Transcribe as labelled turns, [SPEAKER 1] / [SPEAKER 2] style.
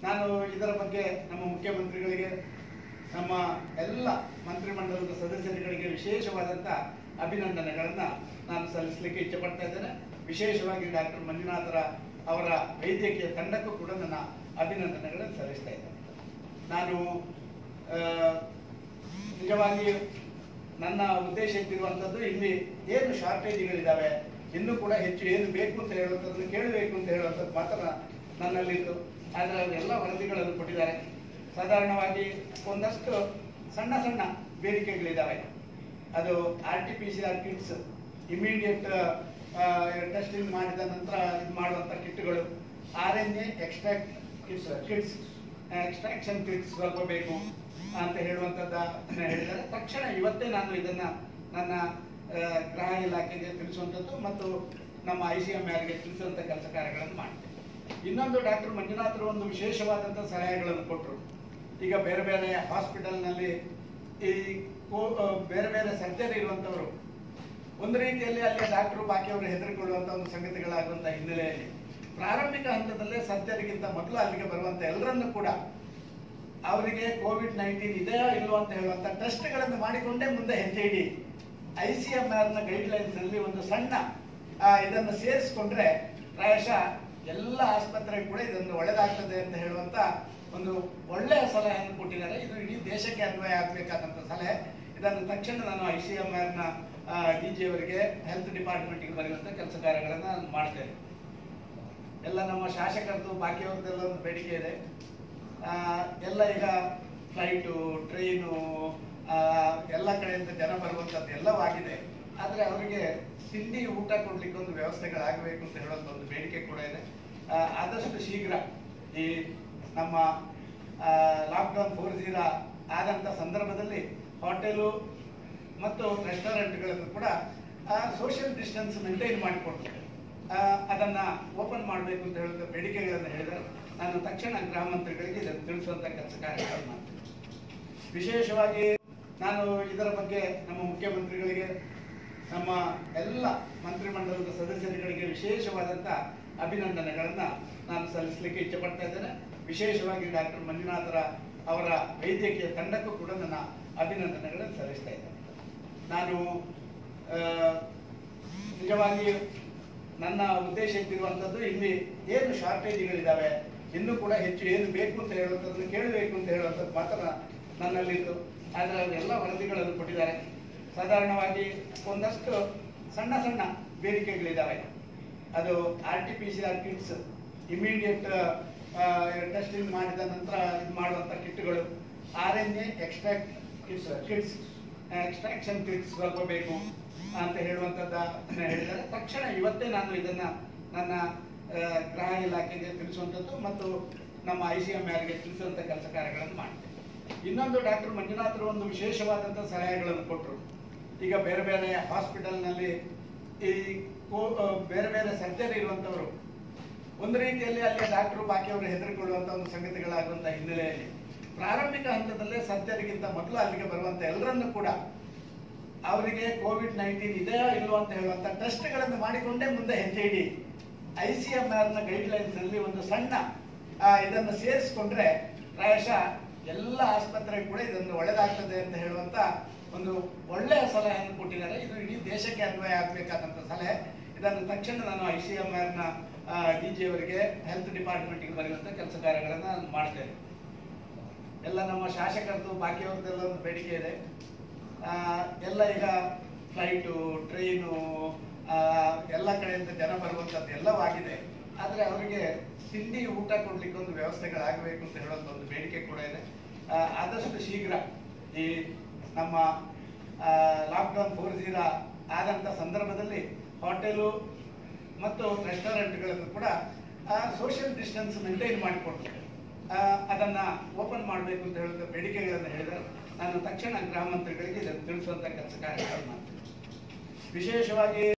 [SPEAKER 1] ನಾನು ಇದರ ಬಗ್ಗೆ ನಮ್ಮ ಮುಖ್ಯಮಂತ್ರಿಗಳಿಗೆ ನಮ್ಮ ಎಲ್ಲ ಮಂತ್ರಿಮಂಡಲದ ಸದಸ್ಯರುಗಳಿಗೆ ವಿಶೇಷವಾದಂಥ ಅಭಿನಂದನೆಗಳನ್ನ ನಾನು ಸಲ್ಲಿಸಲಿಕ್ಕೆ ಇಚ್ಛಪಡ್ತಾ ಇದ್ದೇನೆ ವಿಶೇಷವಾಗಿ ಡಾಕ್ಟರ್ ಮಂಜುನಾಥರ ಅವರ ವೈದ್ಯಕೀಯ ತಂಡಕ್ಕೂ ಕೂಡ ನನ್ನ ಅಭಿನಂದನೆಗಳನ್ನು ಸಲ್ಲಿಸ್ತಾ ಇದ್ದೇನೆ ನಾನು ಆ, ನಿಜವಾಗಿ ನನ್ನ ಉದ್ದೇಶ ಇದ್ದಿರುವಂಥದ್ದು ಇಲ್ಲಿ ಏನು ಶಾರ್ಟೇಜ್ಗಳಿದ್ದಾವೆ ಇನ್ನೂ ಕೂಡ ಹೆಚ್ಚು ಏನು ಬೇಕು ಅಂತ ಹೇಳುವಂಥದ್ದು ಕೇಳಬೇಕು ಅಂತ ಹೇಳುವಂಥದ್ದು ಮಾತ್ರ ನನ್ನಲ್ಲಿತ್ತು ಆದರೆ ಅವೆಲ್ಲ ವರದಿಗಳನ್ನು ಕೊಟ್ಟಿದ್ದಾರೆ ಸಾಧಾರಣವಾಗಿ ಒಂದಷ್ಟು ಸಣ್ಣ ಸಣ್ಣ ಬೇಡಿಕೆಗಳಿದ್ದಾವೆ ಅದು R T P C R kits immediate testing ಮಾಡಿದ ನಂತರ ಇದು ಮಾಡುವಂಥ ಕಿಟ್ಗಳು R N A extract kits kits extraction kits ಸ್ವಲ್ಪ ಬೇಕು ಅಂತ ಹೇಳುವಂಥದ್ದು ಹೇಳಿದ್ದಾರೆ ತಕ್ಷಣ ಇವತ್ತೇ ನಾನು ಇದನ್ನ ನನ್ನ ಆ, ಗೃಹ ಇಲಾಖೆಗೆ ತಿಳಿಸುವಂಥದ್ದು ಮತ್ತು ನಮ್ಮ ಐ ಸಿ ಎಂ ಆರ್ಗೆ ತಿಳಿಸುವಂಥ ಕೆಲಸ ಕಾರ್ಯಗಳನ್ನು ಮಾಡ್ತೇನೆ ಇನ್ನೊಂದು ಡಾಕ್ಟರ್ ಮಂಜುನಾಥರು ಒಂದು ವಿಶೇಷವಾದಂಥ ಸಲಹೆಗಳನ್ನು ಕೊಟ್ಟರು ಈಗ ಬೇರೆ ಬೇರೆ ಹಾಸ್ಪಿಟಲ್ನಲ್ಲಿ ಈ ಕೋ- ಆ, ಬೇರೆ ಬೇರೆ ಸರ್ಜರಿ ಇರುವಂಥವರು ಒಂದು ರೀತಿಯಲ್ಲಿ ಅಲ್ಲಿ ಡಾಕ್ಟರ್ ಬಾಕಿಯವರು ಹೆದರಿಕೊಳ್ಳುವಂತ ಒಂದು ಸಂಗತಿಗಳಾಗುವಂತ ಹಿನ್ನೆಲೆಯಲ್ಲಿ ಪ್ರಾರಂಭಿಕ ಹಂತದಲ್ಲೇ ಸರ್ಜರಿಗಿಂತ ಮೊದಲು ಅಲ್ಲಿಗೆ ಬರುವಂತ ಎಲ್ಲರನ್ನೂ ಕೂಡ ಅವರಿಗೆ ಕೋವಿಡ್ ನೈನ್ಟೀನ್ ಇದೆಯಾ ಇಲ್ವೋ ಅಂತ ಹೇಳುವಂತ ಟೆಸ್ಟ್ಗಳನ್ನು ಮಾಡಿಕೊಂಡೇ ಮುಂದೆ ಹೆಜ್ಜೆ ಇಡಿ ಐ ಸಿ ಎಂ ಆರ್ ನ ಗೈಡ್ಲೈನ್ಸ್ ನಲ್ಲಿ ಒಂದು ಸಣ್ಣ ಆ, ಇದನ್ನು ಸೇರಿಸ್ಕೊಂಡ್ರೆ ಪ್ರಾಯಶಃ ಎಲ್ಲ ಆಸ್ಪತ್ರೆಗೆ ಕೂಡ ಇದೊಂದು ಒಳ್ಳೆದಾಗ್ತದೆ ಅಂತ ಹೇಳುವಂತ ಒಂದು ಒಳ್ಳೆಯ ಸಲಹೆಯನ್ನು ಕೊಟ್ಟಿದ್ದಾರೆ ಇದು ಇಡೀ ದೇಶಕ್ಕೆ ಅನ್ವಯ ಆಗಬೇಕಾದಂತ ಸಲಹೆ ಇದನ್ನು ತಕ್ಷಣ ನಾನು ಐ ಸಿ ಎಂ ಆರ್ ನ ಡಿ ಜಿ ಅವರಿಗೆ ಹೆಲ್ತ್ ಡಿಪಾರ್ಟ್ಮೆಂಟ್ಗೆ ಬರೆಯುವಂತ ಕೆಲಸ ಕಾರ್ಯಗಳನ್ನು ನಾನು ಮಾಡ್ತೇನೆ ಎಲ್ಲ ನಮ್ಮ ಶಾಸಕರದ್ದು ಬಾಕಿಯವ್ರದ್ದೆಲ್ಲ ಒಂದು ಬೇಡಿಕೆ ಇದೆ ಆ, ಎಲ್ಲ ಈಗ ಫ್ಲೈಟು ಟ್ರೈನು ಎಲ್ಲ ಕಡೆಯಿಂದ ಜನ ಬರುವಂಥದ್ದು ಎಲ್ಲವೂ ಆಗಿದೆ ಆದರೆ ಅವರಿಗೆ ತಿಂಡಿ ಊಟ ಕೊಡ್ಲಿಕ್ಕೆ ಒಂದು ವ್ಯವಸ್ಥೆಗಳಾಗಬೇಕು ಅಂತ ಹೇಳುವಂಥ ಒಂದು ಬೇಡಿಕೆ ಕೂಡ ಇದೆ ಆ, ಆದಷ್ಟು ಶೀಘ್ರ ಈ ನಮ್ಮ ಲಾಕ್ಡೌನ್ ಫೋರ್ ಜೀರಾ ಆದಂಥ ಸಂದರ್ಭದಲ್ಲಿ ಹೋಟೆಲು ಮತ್ತು ರೆಸ್ಟೋರೆಂಟ್ಗಳನ್ನು ಕೂಡ ಸೋಷಿಯಲ್ ಡಿಸ್ಟೆನ್ಸ್ ಮೇಂಟೈನ್ ಮಾಡಿಕೊಂಡು ಆ, ಅದನ್ನ ಓಪನ್ ಮಾಡಬೇಕು ಅಂತ ಹೇಳುವಂಥ ಬೇಡಿಕೆಗಳನ್ನು ಹೇಳಿದರೆ ನಾನು ತಕ್ಷಣ ಗೃಹ ಮಂತ್ರಿಗಳಿಗೆ ಇದನ್ನು ತಿಳಿಸುವಂತ ಕೆಲಸ ಕಾರ್ಯಗಳನ್ನು ಮಾಡ್ತೇನೆ ವಿಶೇಷವಾಗಿ ನಾನು ಇದರ ಬಗ್ಗೆ ನಮ್ಮ ಮುಖ್ಯಮಂತ್ರಿಗಳಿಗೆ ನಮ್ಮ ಎಲ್ಲ ಮಂತ್ರಿಮಂಡಲದ ಸದಸ್ಯರುಗಳಿಗೆ ವಿಶೇಷವಾದಂಥ ಅಭಿನಂದನೆಗಳನ್ನ ನಾನು ಸಲ್ಲಿಸಲಿಕ್ಕೆ ಇಚ್ಛಪಡ್ತಾ ಇದ್ದೇನೆ ವಿಶೇಷವಾಗಿ ಡಾಕ್ಟರ್ ಮಂಜುನಾಥರ ಅವರ ವೈದ್ಯಕೀಯ ತಂಡಕ್ಕೂ ಕೂಡ ನನ್ನ ಅಭಿನಂದನೆಗಳನ್ನು ಸಲ್ಲಿಸ್ತಾ ಇದ್ದೇನೆ ನಾನು ಆ, ನಿಜವಾಗಿ ನನ್ನ ಉದ್ದೇಶ ಇದ್ದಿರುವಂಥದ್ದು ಇಲ್ಲಿ ಏನು ಶಾರ್ಟೇಜ್ಗಳಿದ್ದಾವೆ ಇನ್ನೂ ಕೂಡ ಹೆಚ್ಚು ಏನು ಬೇಕು ಅಂತ ಹೇಳುವಂಥದ್ದು ಕೇಳಬೇಕು ಅಂತ ಹೇಳುವಂಥದ್ದು ಮಾತ್ರ ನನ್ನಲ್ಲಿತ್ತು ಆದರೆ ಅವೆಲ್ಲ ವರದಿಗಳನ್ನು ಕೊಟ್ಟಿದ್ದಾರೆ ಸಾಧಾರಣವಾಗಿ ಒಂದಷ್ಟು ಸಣ್ಣ ಸಣ್ಣ ಬೇಡಿಕೆಗಳಿದ್ದಾವೆ ಅದು R T P C R kits immediate testing ಮಾಡಿದ ನಂತರ ಇದು ಮಾಡುವಂಥ ಕಿಟ್ಗಳು R N A extract kits kits extraction kits ಸ್ವಲ್ಪ ಬೇಕು ಅಂತ ಹೇಳುವಂಥದ್ದು ಹೇಳಿದ್ದಾರೆ ತಕ್ಷಣ ಇವತ್ತೇ ನಾನು ಇದನ್ನ ನನ್ನ ಆ, ಗೃಹ ಇಲಾಖೆಗೆ ತಿಳಿಸುವಂಥದ್ದು ಮತ್ತು ನಮ್ಮ ಐ ಸಿ ಎಂ ಆರ್ಗೆ ತಿಳಿಸುವಂಥ ಕೆಲಸ ಕಾರ್ಯಗಳನ್ನು ಮಾಡ್ತೇನೆ ಇನ್ನೊಂದು ಡಾಕ್ಟರ್ ಮಂಜುನಾಥರು ಒಂದು ವಿಶೇಷವಾದಂಥ ಸಲಹೆಗಳನ್ನು ಕೊಟ್ಟರು ಈಗ ಬೇರೆ ಬೇರೆ ಹಾಸ್ಪಿಟಲ್ನಲ್ಲಿ ಈ ಕೋ- ಆ, ಬೇರೆ ಬೇರೆ ಸರ್ಜರಿ ಇರುವಂಥವರು ಒಂದು ರೀತಿಯಲ್ಲಿ ಅಲ್ಲಿ ಡಾಕ್ಟರ್ ಬಾಕಿಯವರು ಹೆದರಿಕೊಳ್ಳುವಂತ ಒಂದು ಸಂಗತಿಗಳಾಗುವಂತ ಹಿನ್ನೆಲೆಯಲ್ಲಿ ಪ್ರಾರಂಭಿಕ ಹಂತದಲ್ಲೇ ಸರ್ಜರಿಗಿಂತ ಮೊದಲು ಅಲ್ಲಿಗೆ ಬರುವಂತ ಎಲ್ಲರನ್ನೂ ಕೂಡ ಅವರಿಗೆ ಕೋವಿಡ್ ನೈನ್ಟೀನ್ ಇದೆಯಾ ಇಲ್ವೋ ಅಂತ ಹೇಳುವಂತ ಟೆಸ್ಟ್ಗಳನ್ನು ಮಾಡಿಕೊಂಡೇ ಮುಂದೆ ಹೆಜ್ಜೆ ಇಡಿ ಐ ಸಿ ಎಂ ಆರ್ ನ ಗೈಡ್ಲೈನ್ಸ್ ನಲ್ಲಿ ಒಂದು ಸಣ್ಣ ಆ, ಇದನ್ನು ಸೇರಿಸ್ಕೊಂಡ್ರೆ ಪ್ರಾಯಶಃ ಎಲ್ಲ ಆಸ್ಪತ್ರೆಗೆ ಕೂಡ ಇದೊಂದು ಒಳ್ಳೆದಾಗ್ತದೆ ಅಂತ ಹೇಳುವಂತ ಒಂದು ಒಳ್ಳೆಯ ಸಲಹೆಯನ್ನು ಕೊಟ್ಟಿದ್ದಾರೆ ಇದು ಇಡೀ ದೇಶಕ್ಕೆ ಅನ್ವಯ ಆಗಬೇಕಾದಂತ ಸಲಹೆ ಇದನ್ನು ತಕ್ಷಣ ನಾನು ಐ ಸಿ ಎಂ ಆರ್ ನ ಡಿ ಜಿ ಅವರಿಗೆ ಹೆಲ್ತ್ ಡಿಪಾರ್ಟ್ಮೆಂಟ್ಗೆ ಬರೆಯುವಂತ ಕೆಲಸ ಕಾರ್ಯಗಳನ್ನು ನಾನು ಮಾಡ್ತೇನೆ ಎಲ್ಲ ನಮ್ಮ ಶಾಸಕರದ್ದು ಬಾಕಿಯವ್ರದ್ದೆಲ್ಲ ಒಂದು ಬೇಡಿಕೆ ಇದೆ ಆ, ಎಲ್ಲ ಈಗ ಫ್ಲೈಟು ಟ್ರೈನು ಎಲ್ಲ ಕಡೆಯಿಂದ ಜನ ಬರುವಂಥದ್ದು ಎಲ್ಲವೂ ಆಗಿದೆ ಆದರೆ ಅವರಿಗೆ ತಿಂಡಿ ಊಟ ಕೊಡ್ಲಿಕ್ಕೆ ಒಂದು ವ್ಯವಸ್ಥೆಗಳಾಗಬೇಕು ಅಂತ ಹೇಳುವಂಥ ಒಂದು ಬೇಡಿಕೆ ಕೂಡ ಇದೆ ಆ, ಆದಷ್ಟು ಶೀಘ್ರ ಈ ನಮ್ಮ ಲಾಕ್ಡೌನ್ ಫೋರ್ ಜೀರಾ ಆದಂಥ ಸಂದರ್ಭದಲ್ಲಿ ಹೋಟೆಲು ಮತ್ತು ರೆಸ್ಟೋರೆಂಟ್ಗಳನ್ನು ಕೂಡ ಸೋಷಿಯಲ್ ಡಿಸ್ಟೆನ್ಸ್ ಮೇಂಟೈನ್ ಮಾಡಿಕೊಂಡು ಆ, ಅದನ್ನ ಓಪನ್ ಮಾಡಬೇಕು ಅಂತ ಹೇಳುವಂಥ ಬೇಡಿಕೆಗಳನ್ನು ಹೇಳಿದರೆ ನಾನು ತಕ್ಷಣ ಗೃಹ ಮಂತ್ರಿಗಳಿಗೆ ಇದನ್ನು ತಿಳಿಸುವಂಥ ಕೆಲಸ ಕಾರ್ಯಗಳನ್ನು ಮಾಡ್ತೇನೆ ವಿಶೇಷವಾಗಿ